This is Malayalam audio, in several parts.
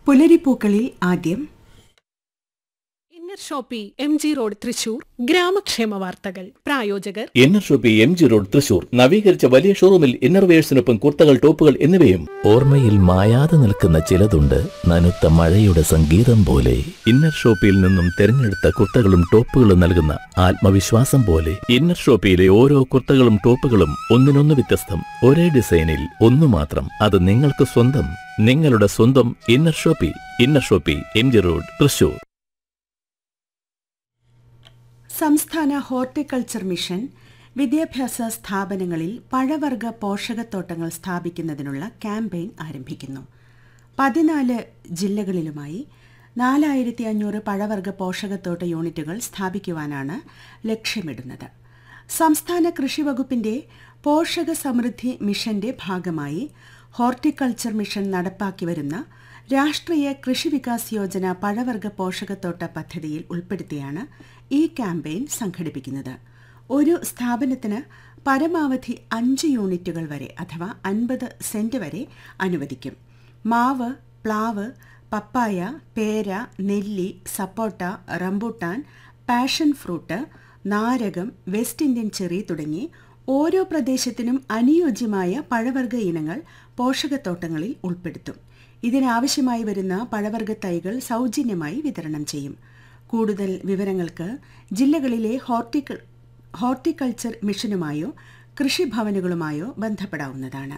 പുലരിപ്പൂക്കളിൽ ആദ്യം inner shoppe M G road Thrissur ഗ്രാമക്ഷേമ വാർത്തകൾ പ്രായോജകർ inner shoppe M G road Thrissur നവീകരിച്ച വലിയ ഷോറൂമിൽ ഇന്നർവേഴ്സിനൊപ്പം കുർത്തകൾ ടോപ്പുകൾ എന്നിവയും ഓർമ്മയിൽ മായാതെ നിൽക്കുന്ന ചിലതുണ്ട് നനുത്ത മഴയുടെ സംഗീതം പോലെ ഇന്നർ ഷോപ്പിയിൽ നിന്നും തിരഞ്ഞെടുത്ത കുർത്തകളും ടോപ്പുകളും നൽകുന്ന ആത്മവിശ്വാസം പോലെ ഇന്നർ ഷോപ്പിയിലെ ഓരോ കുർത്തകളും ടോപ്പുകളും ഒന്നിനൊന്ന് വ്യത്യസ്തം ഒരേ ഡിസൈനിൽ ഒന്നു മാത്രം അത് നിങ്ങൾക്ക് സ്വന്തം നിങ്ങളുടെ സ്വന്തം inner shoppe inner shoppe M G road Thrissur സംസ്ഥാന ഹോർട്ടിക്കൾച്ചർ മിഷൻ വിദ്യാഭ്യാസ സ്ഥാപനങ്ങളിൽ പഴവർഗ പോഷകത്തോട്ടങ്ങൾ സ്ഥാപിക്കുന്നതിനുള്ള ക്യാമ്പയിൻ ആരംഭിക്കുന്നു പതിനാല് ജില്ലകളിലുമായി നാലായിരത്തി അഞ്ഞൂറ് പഴവർഗ പോഷകത്തോട്ട യൂണിറ്റുകൾ സ്ഥാപിക്കുവാനാണ് ലക്ഷ്യമിടുന്നത് സംസ്ഥാന കൃഷി വകുപ്പിന്റെ പോഷക സമൃദ്ധി മിഷന്റെ ഭാഗമായി ഹോർട്ടിക്കൾച്ചർ മിഷൻ നടപ്പാക്കി വരുന്ന രാഷ്ട്രീയ കൃഷി വികാസ് യോജന പഴവർഗ പോഷകത്തോട്ട പദ്ധതിയിൽ ഉൾപ്പെടുത്തിയാണ് ഈ ക്യാമ്പയിൻ സംഘടിപ്പിക്കുന്നത് ഒരു സ്ഥാപനത്തിന് പരമാവധി അഞ്ച് യൂണിറ്റുകൾ വരെ അഥവാ അൻപത് സെന്റ് വരെ അനുവദിക്കും മാവ് പ്ലാവ് പപ്പായ പേര നെല്ലി സപ്പോട്ട റംബൂട്ടാൻ പാഷൻ ഫ്രൂട്ട് നാരകം വെസ്റ്റ് ഇന്ത്യൻ ചെറി തുടങ്ങി ഓരോ പ്രദേശത്തിനും അനുയോജ്യമായ പഴവർഗ ഇനങ്ങൾ പോഷകത്തോട്ടങ്ങളിൽ ഉൾപ്പെടുത്തും ഇതിനാവശ്യമായി വരുന്ന പഴവർഗ തൈകൾ സൗജന്യമായി വിതരണം ചെയ്യും കൂടുതൽ വിവരങ്ങൾക്ക് ജില്ലകളിലെ ഹോർട്ടിക്ക ഹോർട്ടിക്കൾച്ചർ മിഷനുമായോ കൃഷിഭവനുകളുമായോ ബന്ധപ്പെടാവുന്നതാണ്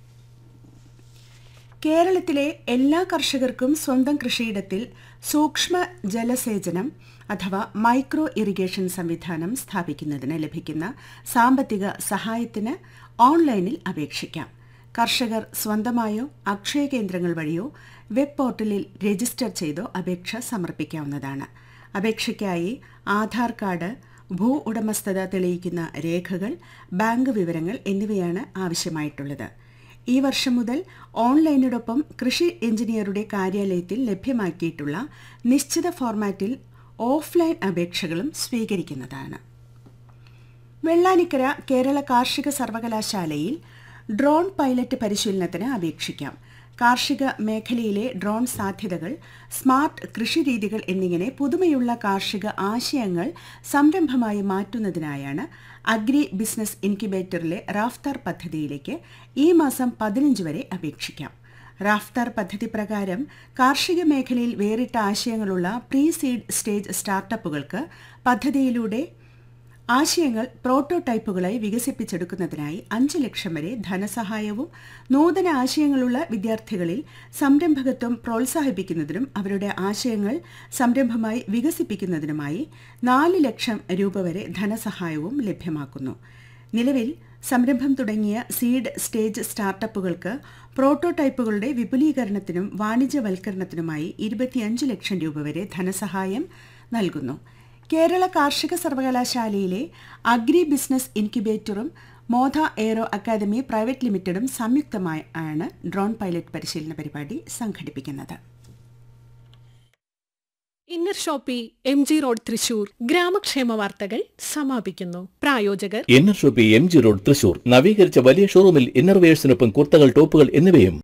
കേരളത്തിലെ എല്ലാ കർഷകർക്കും സ്വന്തം കൃഷിയിടത്തിൽ സൂക്ഷ്മ ജലസേചനം അഥവാ മൈക്രോ ഇറിഗേഷൻ സംവിധാനം സ്ഥാപിക്കുന്നതിന് ലഭിക്കുന്ന സാമ്പത്തിക സഹായത്തിന് ഓൺലൈനിൽ അപേക്ഷിക്കാം കർഷകർ സ്വന്തമായോ അക്ഷയ കേന്ദ്രങ്ങൾ വഴിയോ വെബ് പോർട്ടലിൽ രജിസ്റ്റർ ചെയ്തോ അപേക്ഷ സമർപ്പിക്കാവുന്നതാണ് അപേക്ഷയ്ക്കായി ആധാർ കാർഡ് ഭൂ ഉടമസ്ഥത തെളിയിക്കുന്ന രേഖകൾ ബാങ്ക് വിവരങ്ങൾ എന്നിവയാണ് ആവശ്യമായിട്ടുള്ളത് ഈ വർഷം മുതൽ ഓൺലൈനോടൊപ്പം കൃഷി എഞ്ചിനീയറുടെ കാര്യാലയത്തിൽ ലഭ്യമാക്കിയിട്ടുള്ള നിശ്ചിത ഫോർമാറ്റിൽ ഓഫ്ലൈൻ അപേക്ഷകളും സ്വീകരിക്കുന്നതാണ് വെള്ളാനിക്കര കേരള കാർഷിക സർവകലാശാലയിൽ ഡ്രോൺ പൈലറ്റ് പരിശീലനത്തിന് അപേക്ഷിക്കാം കാർഷിക മേഖലയിലെ ഡ്രോൺ സാധ്യതകൾ സ്മാർട്ട് കൃഷിരീതികൾ എന്നിങ്ങനെ പുതുമയുള്ള കാർഷിക ആശയങ്ങൾ സംരംഭമായി മാറ്റുന്നതിനായാണ് അഗ്രി ബിസിനസ് ഇൻക്യുബേറ്ററിലെ റാഫ്താർ പദ്ധതിയിലേക്ക് ഈ മാസം പതിനഞ്ച് വരെ അപേക്ഷിക്കാം റാഫ്താർ പദ്ധതി പ്രകാരം കാർഷിക മേഖലയിൽ വേറിട്ട ആശയങ്ങളുള്ള പ്രീ സീഡ് സ്റ്റേജ് സ്റ്റാർട്ടപ്പുകൾക്ക് പദ്ധതിയിലൂടെ ആശയങ്ങൾ പ്രോട്ടോടൈപ്പുകളായി വികസിപ്പിച്ചെടുക്കുന്നതിനായി അഞ്ച് ലക്ഷം വരെ ധനസഹായവും നൂതന ആശയങ്ങളുള്ള വിദ്യാർത്ഥികളിൽ സംരംഭകത്വം പ്രോത്സാഹിപ്പിക്കുന്നതിനും അവരുടെ ആശയങ്ങൾ സംരംഭമായി വികസിപ്പിക്കുന്നതിനുമായി നാല് ലക്ഷം രൂപ വരെ ധനസഹായവും ലഭ്യമാക്കുന്നു നിലവിൽ സംരംഭം തുടങ്ങിയ സീഡ് സ്റ്റേജ് സ്റ്റാർട്ടപ്പുകൾക്ക് പ്രോട്ടോടൈപ്പുകളുടെ വിപുലീകരണത്തിനും വാണിജ്യവൽക്കരണത്തിനുമായി ഇരുപത്തിയഞ്ച് ലക്ഷം രൂപ വരെ ധനസഹായം നൽകുന്നു കേരള കാർഷിക സർവകലാശാലയിലെ അഗ്രി ബിസിനസ് ഇൻക്യുബേറ്ററും മോധ എയ്റോ അക്കാദമി പ്രൈവറ്റ് ലിമിറ്റഡും സംയുക്തമായി ആണ് ഡ്രോൺ പൈലറ്റ് പരിശീലന പരിപാടി സംഘടിപ്പിക്കുന്നത് inner shoppe M G road Thrissur ഗ്രാമക്ഷേമ വാർത്തകൾ സമാപിക്കുന്നു പ്രായോജകർ inner shoppe M G road Thrissur നവീകരിച്ച വലിയ ഷോറൂമിൽ ഇന്നർവേഴ്സിനൊപ്പം കുർത്തകൾ ടോപ്പുകൾ എന്നിവയും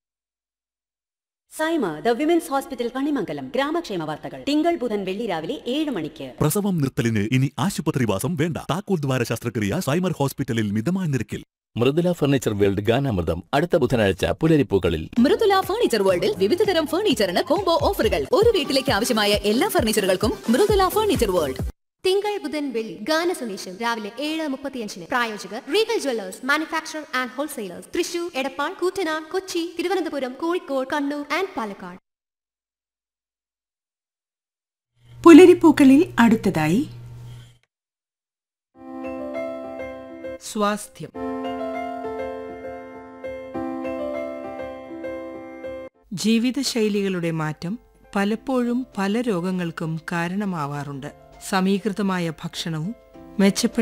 Saima the women's hospital Kanimangalam ഗ്രാമക്ഷേമ വാർത്തകൾ തിങ്കൾ ബുധൻ വെള്ളി രാവിലെ ഏഴ് മണിക്ക് പ്രസവം നിർത്തലിന് ഇനി ആശുപത്രിവാസം വേണ്ട താക്കോൽ ദ്വാര ശസ്ത്രക്രിയ സൈമർ ഹോസ്പിറ്റലിൽ മിതമായ നിരക്കിൽ മൃദുല ഫർണിച്ചർ വേൾഡ് ഗാനാമൃതം അടുത്ത ബുധനാഴ്ച പുലരിപ്പൂക്കളിൽ മൃദുല ഫർണിച്ചർ വേൾഡിൽ വിവിധതരം ഫർണിച്ചറിന് കോംബോ ഓഫറുകൾ ഒരു വീട്ടിലേക്ക് ആവശ്യമായ എല്ലാ ഫർണിച്ചറുകൾക്കും മൃദുല ഫർണിച്ചർ വേൾഡ് തിങ്കൾ ബുധൻ വെള്ളി ഗാന സന്ദേശം രാവിലെ ഏഴ് മുപ്പത്തിയഞ്ചിന് പ്രായോജകർ Regal jewellers manufacture and wholesalers Thrissur Edappal Koottanad Kochi Thiruvananthapuram Kozhikode Kannur and Palakkad പുലരിപ്പൂക്കളിൽ അടുത്തതായി സ്വാസ്ഥ്യം ജീവിതശൈലികളുടെ മാറ്റം പലപ്പോഴും പല രോഗങ്ങൾക്കും കാരണമാവാറുണ്ട് സമീകൃതമായ ഭക്ഷണവും മെച്ചപ്പെട്ട